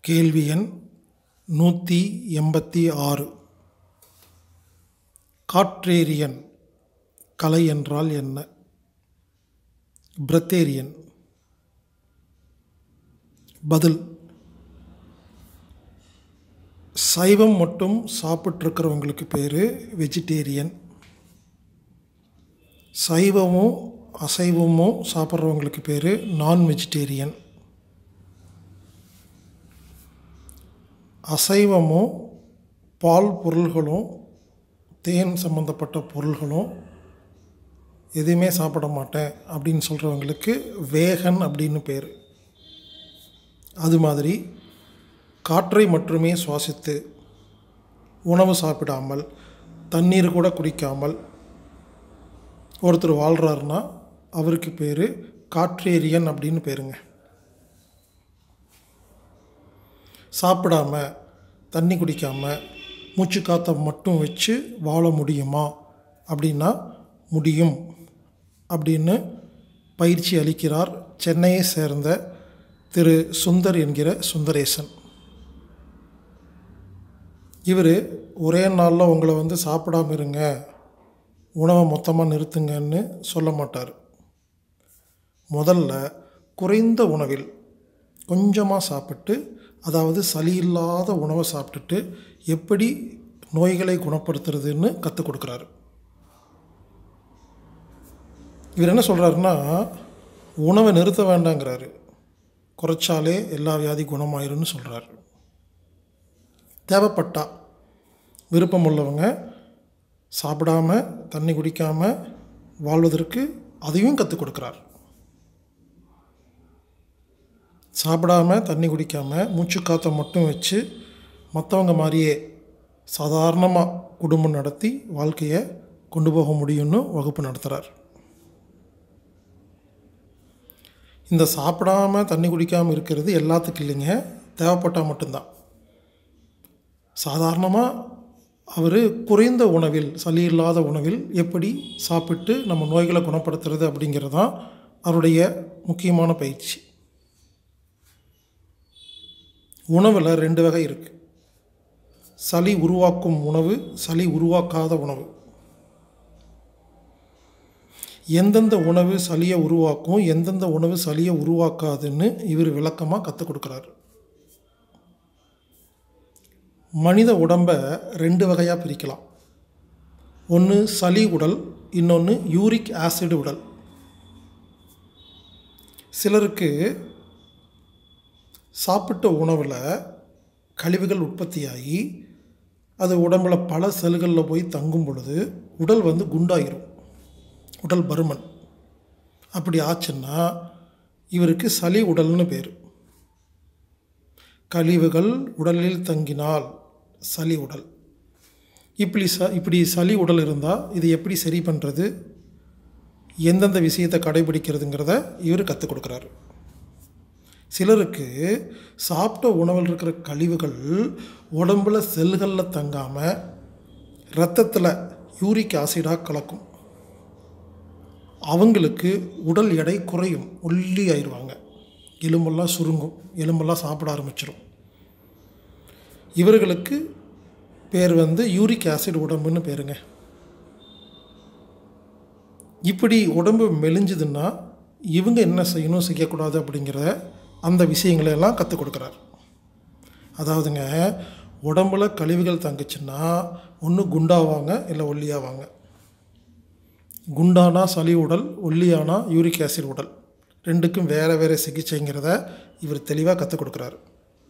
கேள்வி எண் நூற்றி எண்பத்தி ஆறு காட்ரேரியன் கலை என்றால் என்ன பிரத்தேரியன் பதில் சைவம் மட்டும் சாப்பிட்ருக்கிறவங்களுக்கு பேர் வெஜிடேரியன் சைவமும் அசைவமும் சாப்பிட்றவங்களுக்கு பேர் நான் வெஜிடேரியன் அசைவமும் பால் பொருள்களும் தேன் சம்மந்தப்பட்ட பொருள்களும் எதுவுமே சாப்பிட மாட்டேன் அப்படின்னு சொல்கிறவங்களுக்கு வேகன் அப்படின்னு பேர் அது மாதிரி காற்றை மட்டுமே சுவாசித்து உணவு சாப்பிடாமல் தண்ணீர் கூட குடிக்காமல் ஒருத்தர் வாழ்கிறாருன்னா அவருக்கு பேர் காற்றேரியன் அப்படின்னு பேருங்க சாப்பிடாம தண்ணி குடிக்காமல் மூச்சு காற்றை மட்டும் வச்சு வாழ முடியுமா அப்படின்னா முடியும் அப்படின்னு பயிற்சி அளிக்கிறார் சென்னையை சேர்ந்த திரு சுந்தர் என்கிற சுந்தரேசன் இவர் ஒரே நாளில் உங்களை வந்து சாப்பிடாம இருங்க உணவை மொத்தமாக நிறுத்துங்கன்னு சொல்ல மாட்டார் முதல்ல குறைந்த உணவில் கொஞ்சமாக சாப்பிட்டு அதாவது சளி இல்லாத உணவை சாப்பிட்டுட்டு எப்படி நோய்களை குணப்படுத்துறதுன்னு கற்றுக் கொடுக்குறாரு இவர் என்ன சொல்கிறாருன்னா உணவை நிறுத்த வேண்டாங்கிறாரு குறைச்சாலே எல்லா வியாதி குணமாயிரும்னு சொல்கிறாரு தேவைப்பட்டா விருப்பம் உள்ளவங்க சாப்பிடாம தண்ணி குடிக்காமல் வாழ்வதற்கு அதையும் கற்றுக் கொடுக்குறார் சாப்பிடாம தண்ணி குடிக்காமல் மூச்சு காற்றை மட்டும் வச்சு மற்றவங்க மாதிரியே சாதாரணமாக குடும்பம் நடத்தி வாழ்க்கையை கொண்டு போக முடியும்னு வகுப்பு நடத்துகிறார் இந்த சாப்பிடாம தண்ணி குடிக்காமல் இருக்கிறது எல்லாத்துக்கும் இல்லைங்க தேவைப்பட்டால் மட்டும்தான் சாதாரணமாக அவர் குறைந்த உணவில் சளி இல்லாத உணவில் எப்படி சாப்பிட்டு நம்ம நோய்களை குணப்படுத்துறது அப்படிங்கிறது தான் அவருடைய முக்கியமான பயிற்சி உணவில் ரெண்டு வகை இருக்குது சளி உருவாக்கும் உணவு சளி உருவாக்காத உணவு எந்தெந்த உணவு சளியை உருவாக்கும் எந்தெந்த உணவு சளியை உருவாக்காதுன்னு இவர் விளக்கமாக கற்றுக் கொடுக்குறாரு மனித உடம்பை ரெண்டு வகையாக பிரிக்கலாம் ஒன்று சளி உடல் இன்னொன்று யூரிக் ஆசிட் உடல் சிலருக்கு சாப்பிட்ட உணவில் கழிவுகள் உற்பத்தியாகி அது உடம்பில் பல செல்களில் போய் தங்கும் பொழுது உடல் வந்து குண்டாயிரும் உடல் பருமன் அப்படி ஆச்சுன்னா இவருக்கு சளி உடல்னு பேர் கழிவுகள் உடலில் தங்கினால் சளி உடல் இப்படி ச இப்படி சளி உடல் இருந்தால் இது எப்படி சரி பண்ணுறது எந்தெந்த விஷயத்தை கடைபிடிக்கிறதுங்கிறத இவர் கற்றுக் கொடுக்குறாரு சிலருக்கு சாப்பிட்ட உணவில் இருக்கிற கழிவுகள் உடம்புல செல்களில் தங்காமல் ரத்தத்தில் யூரிக் ஆசிடாக கலக்கும் அவங்களுக்கு உடல் எடை குறையும் ஒல்லி ஆயிடுவாங்க எலும்பெல்லாம் சுருங்கும் எலும்பெல்லாம் சாப்பிட ஆரம்பிச்சிடும் இவர்களுக்கு பேர் வந்து யூரிக் ஆசிட் உடம்புன்னு பேருங்க இப்படி உடம்பு மெலிஞ்சுதுன்னா இவங்க என்ன செய்யணும் செய்யக்கூடாது அப்படிங்கிற அந்த விஷயங்களை எல்லாம் கற்றுக் கொடுக்குறார் அதாவதுங்க உடம்புல கழிவுகள் தங்குச்சுன்னா ஒன்று குண்டாவாங்க இல்லை ஒல்லியாவாங்க குண்டானா சளி உடல் ஒல்லியானா யூரிக் ஆசிட் உடல் ரெண்டுக்கும் வேறு வேறு சிகிச்சைங்கிறத இவர் தெளிவாக கற்றுக் கொடுக்குறாரு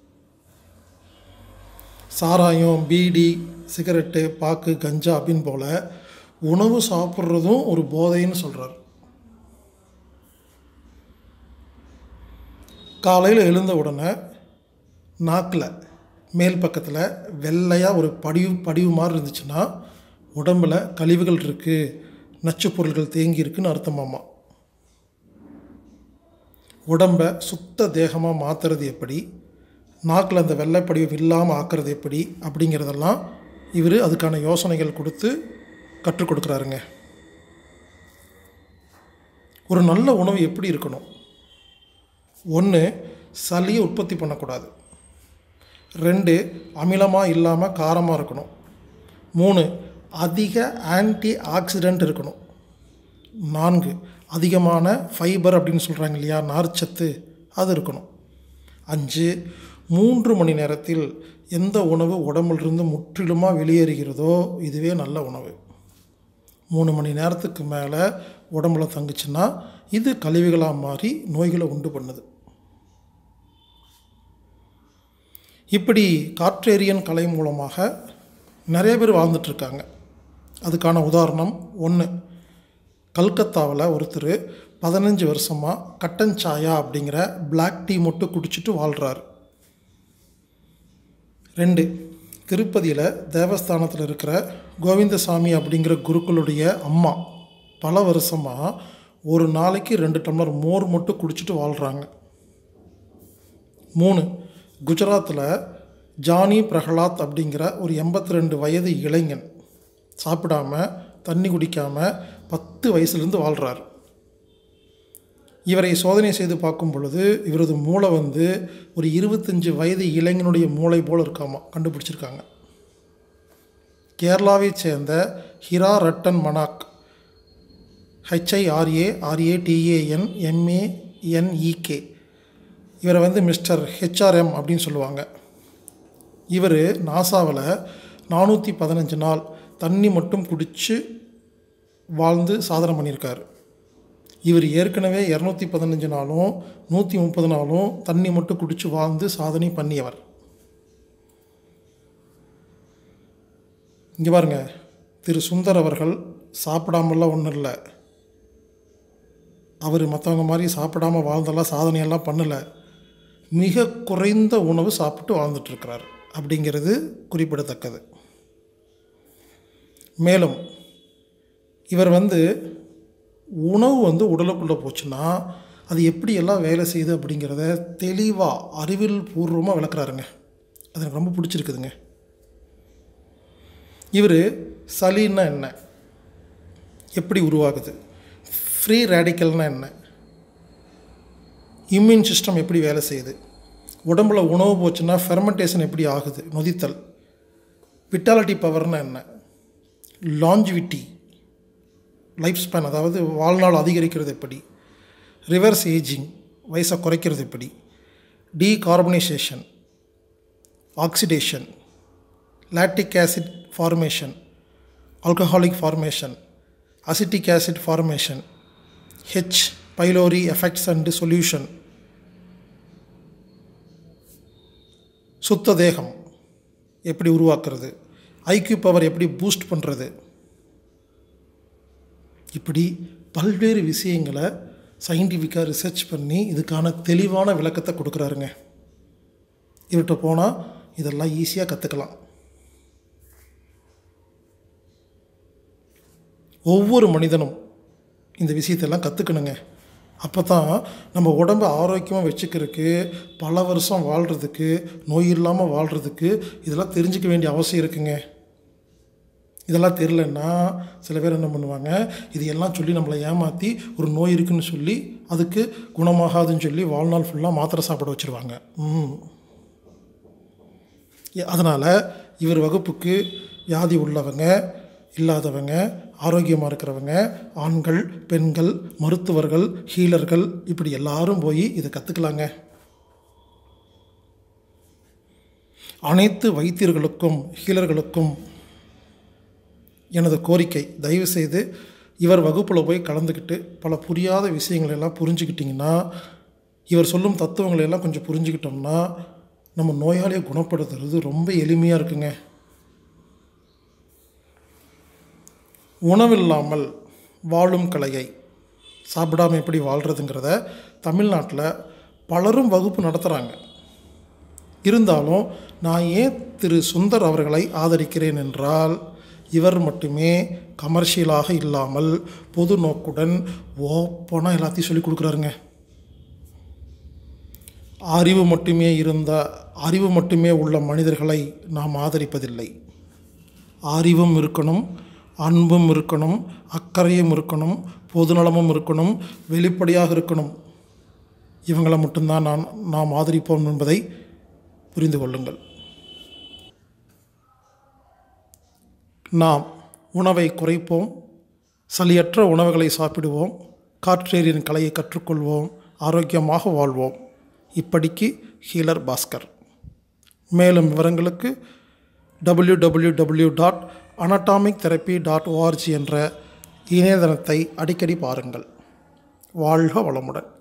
சாராயம் பீடி சிகரெட்டு பாக்கு கஞ்சா அப்படின்னு போல் உணவு சாப்பிட்றதும் ஒரு போதைன்னு சொல்கிறார் காலையில் எழுந்த உடனே நாக்கில் மேல் பக்கத்தில் வெள்ளையாக ஒரு படிவு படிவு மாதிரி இருந்துச்சுன்னா உடம்பில் கழிவுகள் இருக்குது நச்சு பொருள்கள் தேங்கி இருக்குன்னு அர்த்தமாமா உடம்பை சுத்த தேகமாக மாற்றுறது எப்படி நாக்கில் அந்த வெள்ளைப்படிவு இல்லாமல் ஆக்கிறது எப்படி அப்படிங்கிறதெல்லாம் இவர் அதுக்கான யோசனைகள் கொடுத்து கற்றுக் கொடுக்குறாருங்க ஒரு நல்ல உணவு எப்படி இருக்கணும் ஒன்று சளியை உற்பத்தி பண்ணக்கூடாது ரெண்டு அமிலமாக இல்லாமல் காரமாக இருக்கணும் மூணு அதிக ஆன்டி ஆக்சிடெண்ட் இருக்கணும் நான்கு அதிகமான ஃபைபர் அப்படின்னு சொல்கிறாங்க இல்லையா நார்ச்சத்து அது இருக்கணும் அஞ்சு மூன்று மணி நேரத்தில் எந்த உணவு உடம்பிலிருந்து முற்றிலுமாக வெளியேறுகிறதோ இதுவே நல்ல உணவு மூணு மணி நேரத்துக்கு மேலே உடம்புல தங்குச்சுன்னா இது கழிவுகளாக மாறி நோய்களை உண்டு பண்ணுது இப்படி காற்றேரியன் கலை மூலமாக நிறைய பேர் வாழ்ந்துட்டுருக்காங்க அதுக்கான உதாரணம் ஒன்று கல்கத்தாவில் ஒருத்தர் பதினஞ்சு வருஷமாக கட்டன் சாயா அப்படிங்கிற பிளாக் டீ மட்டும் குடிச்சிட்டு வாழ்கிறாரு ரெண்டு திருப்பதியில் தேவஸ்தானத்தில் இருக்கிற கோவிந்தசாமி அப்படிங்கிற குருக்களுடைய அம்மா பல வருஷமாக ஒரு நாளைக்கு ரெண்டு டம்ளர் மோர் மட்டும் குடிச்சிட்டு வாழ்கிறாங்க மூணு குஜராத்தில் ஜானி பிரகலாத் அப்படிங்கிற ஒரு எண்பத்தி ரெண்டு வயது இளைஞன் சாப்பிடாம தண்ணி குடிக்காமல் பத்து வயசுலேருந்து வாழ்கிறார் இவரை சோதனை செய்து பார்க்கும் பொழுது இவரது மூளை வந்து ஒரு இருபத்தஞ்சி வயது இளைஞனுடைய மூளை போல் இருக்காமா கண்டுபிடிச்சிருக்காங்க கேரளாவைச் சேர்ந்த ஹிரா ரட்டன் மனாக் ஹெச்ஐஆர்ஏ ஆர்ஏடிஏஎன் எம்ஏ என்இகே இவரை வந்து மிஸ்டர் ஹெச்ஆர்எம் அப்படின்னு சொல்லுவாங்க இவர் நாசாவில் நானூற்றி பதினஞ்சு நாள் தண்ணி மட்டும் குடித்து வாழ்ந்து சாதனை பண்ணியிருக்காரு இவர் ஏற்கனவே இரநூத்தி பதினஞ்சு நாளும் நூற்றி முப்பது நாளும் தண்ணி மட்டும் குடித்து வாழ்ந்து சாதனை பண்ணியவர் இங்கே பாருங்க திரு சுந்தர் அவர்கள் சாப்பிடாமலாம் ஒன்றும் இல்லை அவர் மற்றவங்க மாதிரி சாப்பிடாம வாழ்ந்தெல்லாம் சாதனையெல்லாம் பண்ணலை மிக குறைந்த உணவு சாப்பிட்டு வாழ்ந்துட்டுருக்கிறார் அப்படிங்கிறது குறிப்பிடத்தக்கது மேலும் இவர் வந்து உணவு வந்து உடலுக்குள்ளே போச்சுன்னா அது எப்படியெல்லாம் வேலை செய்யுது அப்படிங்கிறத தெளிவாக அறிவியல் பூர்வமாக விளக்குறாருங்க அது எனக்கு ரொம்ப பிடிச்சிருக்குதுங்க இவர் சளின்னா என்ன எப்படி உருவாகுது ஃப்ரீ ரேடிக்கல்னால் என்ன இம்யூன் சிஸ்டம் எப்படி வேலை செய்யுது உடம்புல உணவு போச்சுன்னா ஃபெர்மெண்டேஷன் எப்படி ஆகுது நொதித்தல் விட்டாலிட்டி பவர்னால் என்ன லாஞ்சிவிட்டி லைஃப் ஸ்பேன் அதாவது வாழ்நாள் அதிகரிக்கிறது எப்படி ரிவர்ஸ் ஏஜிங் வயசை குறைக்கிறது எப்படி decarbonisation oxidation lactic acid formation alcoholic formation acetic acid formation H pylori effects and solution சுத்த தேகம் எப்படி உருவாக்குறது ஐக்யூ பவர் எப்படி பூஸ்ட் பண்ணுறது இப்படி பல்வேறு விஷயங்களை சயின்டிஃபிக்காக ரிசர்ச் பண்ணி இதுக்கான தெளிவான விளக்கத்தை கொடுக்குறாருங்க இவர்கிட்ட போனால் இதெல்லாம் ஈஸியாக கற்றுக்கலாம் ஒவ்வொரு மனிதனும் இந்த விஷயத்தெல்லாம் கற்றுக்கணுங்க அப்போ தான் நம்ம உடம்பை ஆரோக்கியமாக வச்சுக்கிறதுக்கு பல வருஷம் வாழ்கிறதுக்கு நோய் இல்லாமல் வாழ்கிறதுக்கு இதெல்லாம் தெரிஞ்சுக்க வேண்டிய அவசியம் இருக்குங்க இதெல்லாம் தெரிலன்னா சில பேர் என்ன பண்ணுவாங்க இது எல்லாம் சொல்லி நம்மளை ஏமாற்றி ஒரு நோய் இருக்குன்னு சொல்லி அதுக்கு குணமாகாதுன்னு சொல்லி வாழ்நாள் ஃபுல்லாக மாத்திரை சாப்பிட வச்சுருவாங்க ம் அதனால் இவர் வகுப்புக்கு வியாதி உள்ளவங்க இல்லாதவங்க ஆரோக்கியமாக இருக்கிறவங்க ஆண்கள் பெண்கள் மருத்துவர்கள் ஹீலர்கள் இப்படி எல்லாரும் போய் இதை கற்றுக்கலாங்க அனைத்து வைத்தியர்களுக்கும் ஹீலர்களுக்கும் எனது கோரிக்கை தயவுசெய்து இவர் வகுப்பில் போய் கலந்துக்கிட்டு பல புரியாத விஷயங்களை எல்லாம் புரிஞ்சுக்கிட்டிங்கன்னா இவர் சொல்லும் தத்துவங்களை எல்லாம் கொஞ்சம் புரிஞ்சுக்கிட்டோம்னா நம்ம நோயாளியை குணப்படுத்துறது ரொம்ப எளிமையாக இருக்குங்க உணவில்லாமல் வாழும் கலையை சாப்பிடாமல் எப்படி வாழ்கிறதுங்கிறத தமிழ்நாட்டில் பலரும் வகுப்பு நடத்துகிறாங்க இருந்தாலும் நான் ஏன் திரு சுந்தர் அவர்களை ஆதரிக்கிறேன் என்றால் இவர் மட்டுமே கமர்ஷியலாக இல்லாமல் பொது நோக்குடன் ஓப்பனாக எல்லாத்தையும் சொல்லிக் கொடுக்குறாருங்க அறிவு மட்டுமே இருந்த அறிவு மட்டுமே உள்ள மனிதர்களை நாம் ஆதரிப்பதில்லை அறிவும் இருக்கணும் அன்பும் இருக்கணும் அக்கறையும் இருக்கணும் பொதுநலமும் இருக்கணும் வெளிப்படையாக இருக்கணும் இவங்களை மட்டும்தான் நான் நாம் ஆதரிப்போம் என்பதை புரிந்து கொள்ளுங்கள் நாம் உணவை குறைப்போம் சளியற்ற உணவுகளை சாப்பிடுவோம் காற்றேரியின் கலையை கற்றுக்கொள்வோம் ஆரோக்கியமாக வாழ்வோம் இப்படிக்கு ஹீலர் பாஸ்கர் மேலும் விவரங்களுக்கு W W W dot anatomic therapy dot O R G என்ற இணையதளத்தை அடிக்கடி பாருங்கள் வாழ்க வளமுடன்